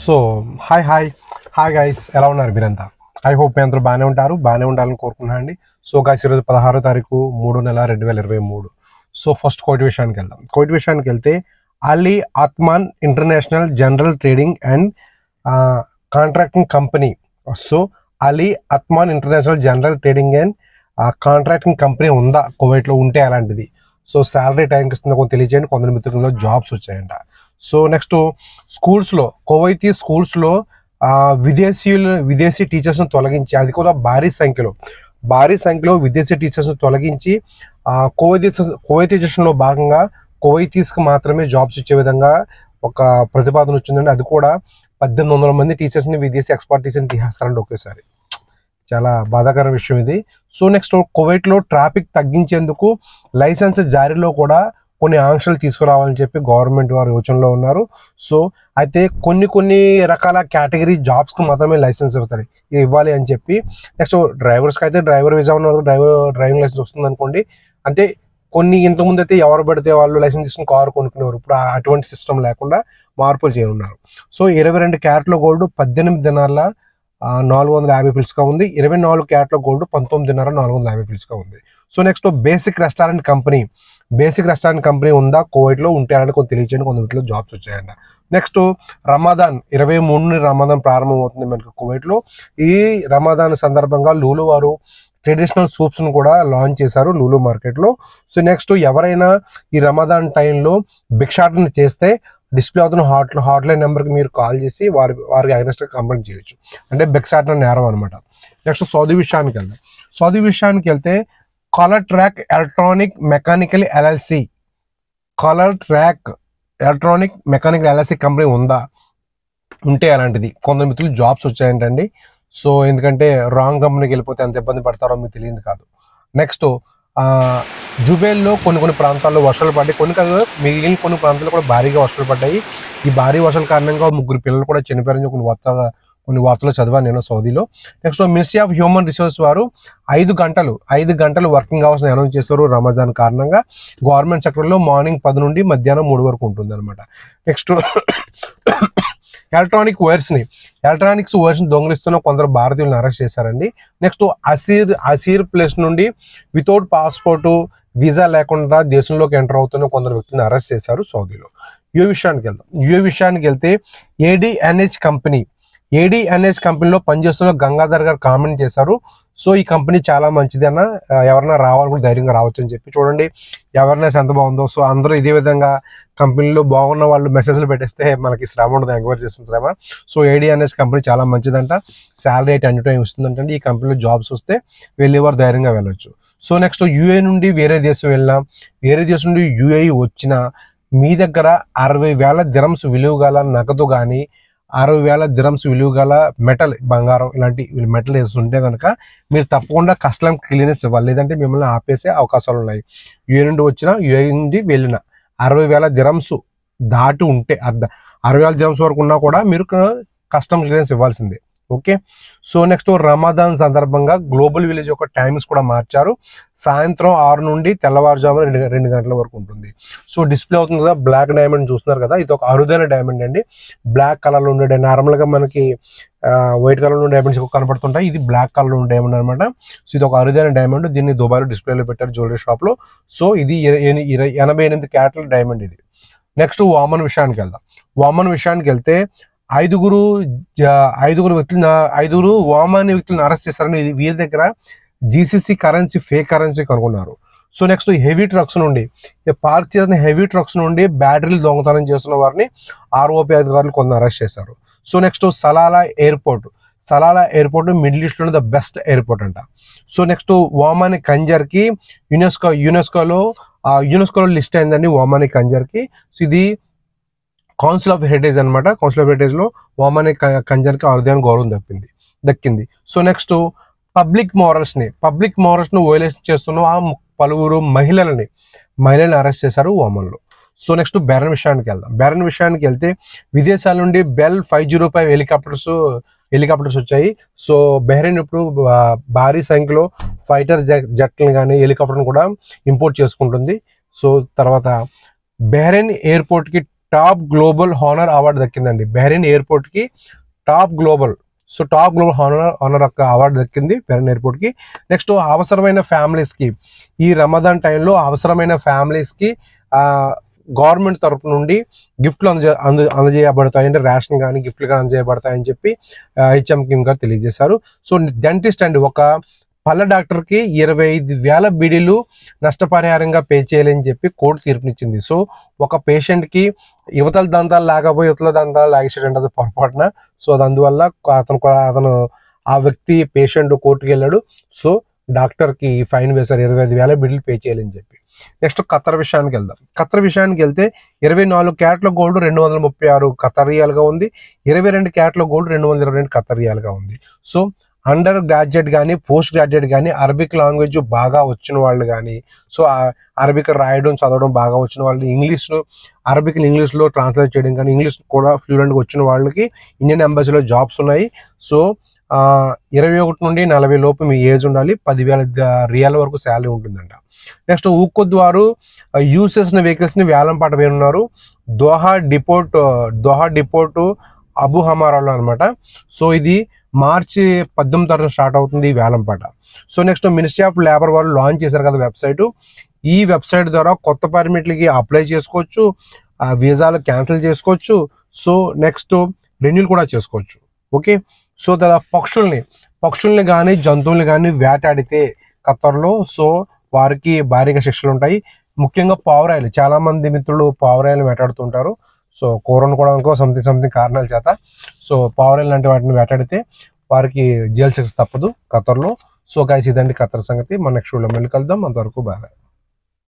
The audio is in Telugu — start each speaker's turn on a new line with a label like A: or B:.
A: so hi hi hi guys ఎలా ఉన్నారు మీరంతా ఐ హోప్ మీ అందరూ బాగానే ఉంటారు బాగానే ఉండాలని కోరుకున్నాను అండి సో గైస్ ఈరోజు పదహారో తారీఖు మూడు నెల రెండు వేల ఇరవై మూడు సో ఫస్ట్ కోటి విషయానికి వెళ్దాం కోటి విషయానికి వెళ్తే Ali Atman international general trading and contracting company so Ali Atman international general trading and contracting company ఉందా కువైట్లో ఉంటే అలాంటిది సో శాలరీ టైంకి ఇస్తుందో కొంత తెలియజేయండి కొందరు మిత్రుల్లో జాబ్స్ వచ్చాయంట సో నెక్స్ట్ స్కూల్స్లో కువైతీ స్కూల్స్లో విదేశీయులు విదేశీ టీచర్స్ని తొలగించి అది కూడా భారీ సంఖ్యలో భారీ సంఖ్యలో విదేశీ టీచర్స్ని తొలగించి ఆ, కువైతీ కువైతీజేషన్లో భాగంగా కువైతీస్కి మాత్రమే జాబ్స్ ఇచ్చే విధంగా ఒక ప్రతిపాదన వచ్చిందండి అది కూడా పద్దెనిమిది వందల మంది టీచర్స్ని విదేశీ ఎక్స్పర్ట్ టీచర్ని తీసేస్తారండి ఒకేసారి చాలా బాధాకర విషయం ఇది సో నెక్స్ట్ కువైట్లో ట్రాఫిక్ తగ్గించేందుకు లైసెన్స్ జారీలో కూడా కొన్ని ఆంక్షలు తీసుకురావాలని చెప్పి గవర్నమెంట్ వారు యోచనలో ఉన్నారు సో అయితే కొన్ని కొన్ని రకాల కేటగిరీ జాబ్స్కి మాత్రమే లైసెన్స్ ఇవ్వాలి ఇవ్వాలి అని చెప్పి నెక్స్ట్ డ్రైవర్స్కి అయితే డ్రైవర్ వీసా ఉన్న వాళ్ళకి డ్రైవర్ డ్రైవింగ్ లైసెన్స్ వస్తుంది అనుకోండి అంటే కొన్ని ఇంతకుముందు అయితే ఎవరు పడితే వాళ్ళు లైసెన్స్ తీసుకుని కారు కొనుక్కునేవారు ఇప్పుడు ఆ- అటువంటి సిస్టమ్ లేకుండా మార్పులు చేయనున్నారు సో ఇరవై రెండు క్యారెట్ల గోల్డ్ పద్దెనిమిది దినాల ఆ, నాలుగు వందల యాభై పిల్స్గా ఉంది ఇరవై నాలుగు క్యారెట్ల గోల్డ్ పంతొమ్మిదిన్నర నాలుగు వందల యాభై పిల్స్గా ఉంది so next basic restaurant company basic restaurant company ఉందా కోవిడ్లో ఉంటే అని కొంత తెలియచేయండి కొంత వీటిలో జాబ్స్ వచ్చాయంట నెక్స్ట్ రమాదాన్ ఇరవై మూడుని రమాదాన్ ప్రారంభమవుతుంది మనకి కువైట్లో ఈ రమాదాన్ సందర్భంగా లూలు వారు ట్రెడిషనల్ సూప్స్ను కూడా లాంచ్ చేశారు లూలు మార్కెట్లో సో నెక్స్ట్ ఎవరైనా ఈ రమాదాన్ టైంలో భిక్షాటన చేస్తే డిస్ప్లే అవుతున్న హాట్ హాట్లైన్ నెంబర్కి మీరు కాల్ చేసి వారి వారికి అగనెస్ట్గా కంప్లైంట్ చేయొచ్చు అంటే భిక్షాటన నేరం అనమాట నెక్స్ట్ సౌదీ విషయానికి వెళ్దాం సౌదీ విషయానికి వెళ్తే colour track electronic mechanical LLC colour track electronic mechanical LLC company ఉందా ఉంటే అలాంటిది కొందరు మిత్రులు జాబ్స్ వచ్చాయంటండి సో ఎందుకంటే రాంగ్ కంపెనీకి వెళ్ళిపోతే ఎంత ఇబ్బంది పడతారో మీకు తెలియదు కాదు నెక్స్ట్ జుబేల్లో కొన్ని కొన్ని ప్రాంతాల్లో వర్షాలు పడ్డాయి కొన్ని కాదు మిగిలిన కొన్ని ప్రాంతాల్లో కూడా భారీగా వర్షాలు పడ్డాయి ఈ భారీ వర్షాల కారణంగా ముగ్గురు పిల్లలు కూడా చనిపోయారని కొన్ని వార్త కొన్ని వార్తలు చదివాను నేను సౌదీలో next ministry of human resource వారు ఐదు గంటలు ఐదు గంటలు వర్కింగ్ అవర్స్ అనౌన్స్ చేశారు రమజాన్ కారణంగా గవర్నమెంట్ సెక్టర్లో మార్నింగ్ పది నుండి మధ్యాహ్నం మూడు వరకు ఉంటుంది అనమాట నెక్స్ట్ ఎలక్ట్రానిక్ వైర్స్ని ఎలక్ట్రానిక్స్ వైర్స్ని దొంగిలిస్తున్న కొందరు భారతీయులను అరెస్ట్ చేశారండి నెక్స్ట్ అసీర్ అసీర్ ప్లేస్ నుండి వితౌట్ పాస్పోర్టు వీసా లేకుండా దేశంలోకి ఎంటర్ అవుతున్న కొందరు వ్యక్తులను అరెస్ట్ చేశారు సౌదీలో యూ విషయానికి వెళ్దాం యూ విషయానికి వెళ్తే ఏడిఎన్హెచ్ కంపెనీ ఏడిఎన్హెచ్ కంపెనీలో పనిచేస్తున్న గంగాధర్ గారు కామెంట్ చేశారు సో ఈ కంపెనీ చాలా మంచిది అన్న ఆ, ఎవరైనా రావాలనుకుంటే ధైర్యంగా రావచ్చు అని చెప్పి చూడండి అవేర్నెస్ ఎంత బాగుందో సో అందరూ ఇదే విధంగా కంపెనీలో బాగున్న వాళ్ళు మెసేజ్లు పెట్టేస్తే మనకి శ్రమ ఉండదు ఎంక్వైరీ చేసిన శ్రమ సో ఏడిఎన్ఎస్ కంపెనీ చాలా మంచిదంట శాలరీ టెన్ టైం ఇస్తుందంటే ఈ కంపెనీలో జాబ్స్ వస్తే వెళ్ళేవారు ధైర్యంగా వెళ్ళొచ్చు సో నెక్స్ట్ యూఏ నుండి వేరే దేశం వెళ్ళినా వేరే దేశం నుండి యూఏ వచ్చినా మీ దగ్గర అరవై వేల దిరమ్స్ విలువ గల నగదు కానీ అరవై వేల దిరమ్స్ విలువ గల మెటల్ బంగారం ఇలాంటి మెటల్ వేసి ఉంటే కనుక మీరు తప్పకుండా కస్టమ్ క్లీనెస్ ఇవ్వాలి లేదంటే మిమ్మల్ని ఆపేసే అవకాశాలు ఉన్నాయి యూఏ నుండి వచ్చిన యూఏ నుండి వెళ్ళిన అరవై వేల దిరమ్స్ దాటి ఉంటే అర్ధ అరవై వేల దిరమ్స్ వరకు ఉన్నా కూడా మీరు కస్టమ్ క్లియరెన్స్ ఇవ్వాల్సిందే ఓకే సో నెక్స్ట్ రమాదాన్ సందర్భంగా గ్లోబల్ విలేజ్ యొక్క టైమింగ్స్ కూడా మార్చారు సాయంత్రం ఆరు నుండి తెల్లవారుజామున రెండు రెండు గంటల వరకు ఉంటుంది సో డిస్ప్లే అవుతుంది కదా బ్లాక్ డైమండ్ చూస్తున్నారు కదా ఇది ఒక అరుదైన డైమండ్ అండి బ్లాక్ కలర్లో ఉండే నార్మల్గా మనకి వైట్ కలర్లో ఉండే డైమండ్స్ ఎక్కువ కనపడుతుంటాయి ఇది బ్లాక్ కలర్లో ఉండే డైమండ్ అనమాట సో ఇది ఒక అరుదైన డైమండ్ దీన్ని దుబాయ్లో డిస్ప్లేలో పెట్టారు జ్యువెలరీ షాప్లో సో ఇది ఇర- ఎని- ఇర- ఎనభై ఎనిమిది క్యారెట్ల డైమండ్ ఇది నెక్స్ట్ వామన్ విషయానికి వెళ్దాం వామన్ విషయానికి వెళ్తే ఐదుగురు జ- ఐదుగురు వ్యక్తులను ఐదుగురు వామాని వ్యక్తులను అరెస్ట్ చేశారని ఇది వీరి దగ్గర జీసీసీ కరెన్సీ ఫేక్ కరెన్సీ కనుగొన్నారు సో నెక్స్ట్ హెవీ ట్రక్స్ నుండి పార్క్ చేసిన హెవీ ట్రక్స్ నుండి బ్యాటరీలు దొంగతనం చేస్తున్న వారిని ఆర్ఓపి అధికారులు కొందరు అరెస్ట్ చేశారు so next Salalah airport Salalah airport middle ఈస్ట్లోనే ద బెస్ట్ ఎయిర్పోర్ట్ అంట సో నెక్స్ట్ వామాని కంజర్కి యునెస్కో యునెస్కోలో యునెస్కోలో లిస్ట్ అయిందండి వామాని కంజర్కి సో ఇది కౌన్సిల్ ఆఫ్ హెరిటేజ్ అనమాట కౌన్సిల్ ఆఫ్ హెరిటేజ్లో వామాని క- కంజర్కి అరుదైన గౌరవం దక్కింది దక్కింది సో నెక్స్ట్ పబ్లిక్ మోరల్స్ని పబ్లిక్ మోరల్స్ను వైలేషన్ చేస్తున్న ఆ ము- పలువురు మహిళలని మహిళలను అరెస్ట్ చేశారు ఓమన్లో సో నెక్స్ట్ బెరన్ విషయానికి వెళ్దాం బెరన్ విషయానికి వెళ్తే విదేశాల నుండి Bell five zero five helicopters helicopters వచ్చాయి సో బెహ్రెయిన్ ఇప్పుడు ఆ, భారీ సంఖ్యలో ఫైటర్ జెట్ జట్లను కానీ హెలికాప్టర్ని కూడా ఇంపోర్ట్ చేసుకుంటుంది సో తర్వాత బెహ్రెయిన్ ఎయిర్పోర్ట్కి టాప్ గ్లోబల్ హానర్ అవార్డు దక్కిందండి బెహరీన్ ఎయిర్పోర్ట్ కి top global so top global honour honour యొక్క అవార్డు దక్కింది బెహరీన్ ఎయిర్పోర్ట్ కి నెక్స్ట్ అవసరమైన families కి ఈ రమదాన్ టైంలో అవసరమైన families కి ఆ గవర్నమెంట్ తరపు నుండి గిఫ్ట్లు అందజే అంద అందజేయబడతాయి అంటే రేషన్ కానీ గిఫ్ట్లు కానీ అందజేయబడతాయని చెప్పి హెచ్ఎం కిమ్ గారు తెలియజేశారు సో డెంటిస్ట్ అండి ఒక పళ్ళ డాక్టర్కి ఇరవై ఐదు వేల బిడీలు నష్టపరిహారంగా పే చేయాలని చెప్పి కోర్టు తీర్పునిచ్చింది సో ఒక పేషెంట్కి యువతల దంతాలు లేకపోయి యువతల దంతాలు లాగేసేటంటే అది పొరపాటున సో అది అందువల్ల అతను కూడా అతను ఆ వ్యక్తి పేషెంట్ కోర్టుకి వెళ్ళాడు సో డాక్టర్కి ఫైన్ వేశారు ఇరవై ఐదు వేల బిడ్డలు పే చేయాలని చెప్పి నెక్స్ట్ ఖత్తర్ విషయానికి వెళ్దాం ఖత్తర్ విషయానికి వెళ్తే ఇరవై నాలుగు క్యారెట్ల గోల్డ్ రెండు వందల ముప్పై ఆరు ఖత్తర్ రియాల్గా ఉంది ఇరవై రెండు క్యారెట్ల గోల్డ్ రెండు వందల ఇరవై రెండు ఖత్తర్ రియాల్గా ఉంది సో అండర్ గ్రాడ్యుయేట్ కానీ పోస్ట్ గ్రాడ్యుయేట్ కానీ అరబిక్ లాంగ్వేజ్ బాగా వచ్చిన వాళ్ళు కానీ సో అరబిక్ రాయడం చదవడం బాగా వచ్చిన వాళ్ళు ఇంగ్లీష్లో అరబిక్ ఇంగ్లీష్లో ట్రాన్స్లేట్ చేయడం కానీ ఇంగ్లీష్ కూడా ఫ్లూయెంట్గా వచ్చిన వాళ్ళకి ఇండియన్ ఎంబసీలో జాబ్స్ ఉన్నాయి సో ఆ, ఇరవై ఒకటి నుండి నలభై లోపు మీ ఏజ్ ఉండాలి పదివేల ద- రియాల వరకు శాలరీ ఉంటుందంట నెక్స్ట్ ఊక్కో ద్వారా యూజ్ చేసిన వెహికల్స్ని వేలం పాట వేరున్నారు Doha deport Doha deport Abu హమారాలో అనమాట సో ఇది మార్చి పద్దెనిమిది తారీఖు స్టార్ట్ అవుతుంది ఈ వేలం పాట so next ministry of labour వాళ్ళు లాంచ్ చేశారు కదా వెబ్సైట్ ఈ వెబ్సైట్ ద్వారా కొత్త పర్మిట్లకి అప్లై చేసుకోవచ్చు ఆ వీసాలు క్యాన్సిల్ చేసుకోవచ్చు సో నెక్స్ట్ రెన్యూల్ కూడా చేసుకోవచ్చు ఓకే సో తన పక్షుల్ని పక్షుల్ని కానీ జంతువుల్ని కానీ వేటాడితే ఖత్తర్లో సో వారికి భారీగా శిక్షలు ఉంటాయి ముఖ్యంగా పావురాయలు చాలా మంది మిత్రులు పావురాయలు వేటాడుతుంటారు సో కూరను కూడా అనుకో సంథింగ్ సంథింగ్ కారణాల చేత సో పావురాయలు లాంటి వాటిని వేటాడితే వారికి జైలు శిక్ష తప్పదు ఖత్తర్లో సో గైస్ ఇదండి ఖత్తర్ సంగతి మన నెక్స్ట్ వీడియో మళ్ళీ కలుద్దాం అంతవరకు బాగా